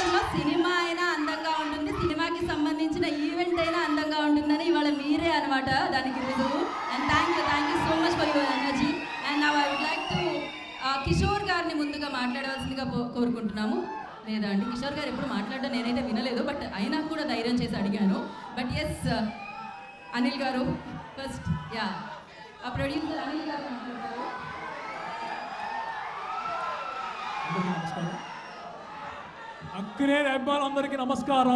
థియేటర్లో సినిమా అయినా అందంగా ఉంటుంది సినిమాకి సంబంధించిన ఈవెంట్ అయినా అందంగా ఉంటుందని ఇవాళ మీరే అనమాట దానికి రుజువు and thank you thank you so much for your energy and I would like to Kishore గారిని ముందుగా మాట్లాడవలసిందిగా కో- కోరుకుంటున్నాము లేదా అండి కిషోర్ గారు ఎప్పుడు మాట్లాడడం నేనైతే వినలేదు బట్ అయినా కూడా ధైర్యం చేసి అడిగాను but yes Anil garu first yeah ఆ ప్రొడ్యూసర్ అనిల్ గారు మాట్లాడతారు అందరికీ నమస్కారం అక్కినేని అభిమానులందరికీ నమస్కారం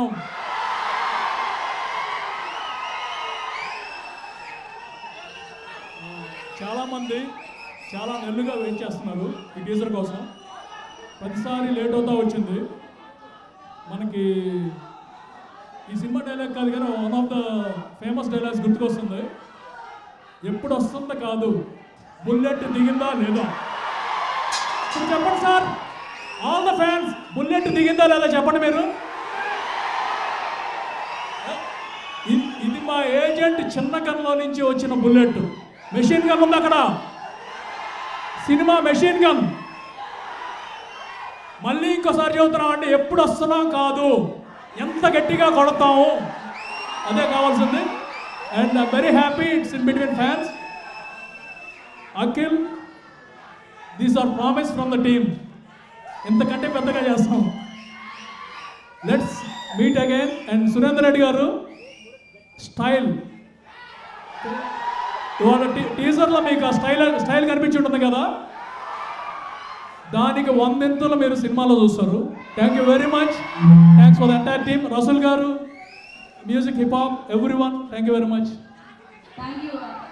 ఆ, చాలామంది చాలా నెల్లుగా వెయిట్ చేస్తున్నారు ఈ టీజర్ కోసం ప్రతిసారి లేట్ అవుతా వచ్చింది మనకి ఈ సినిమా డైలాగ్ కాదు కానీ one of the famous dialogues గుర్తుకొస్తుంది ఎప్పుడు వస్తుందో కాదు బుల్లెట్ దిగిందా లేదా ఇప్పుడు చెప్పండి sir all the fans bullet దిగిందా లేదా చెప్పండి మీరు ఇ- ఇది మా ఏజెంట్ చిన్న గన్లో నుంచి వచ్చిన బుల్లెట్ మెషిన్ గన్ ఉంది అక్కడ సినిమా మెషిన్ గన్ మళ్ళీ ఇంకోసారి చెబుతున్నాం అంటే ఎప్పుడు వస్తున్నాం కాదు ఎంత గట్టిగా కొడతాము అదే కావాల్సింది and I very happy it's in between fans Akhil these are promise from the team ఇంతకంటే పెద్దగా చేస్తాం let's meet again and Surender Reddy garu style ఇవాళ టీ- టీజర్లో మీకు ఆ స్టైల్ స్టైల్ కనిపించి ఉంటుంది కదా దానికి వందెంతులు మీరు సినిమాలో చూస్తారు thank you very much thanks for the entire team Rasool garu music hip hop everyone thank you very much thank you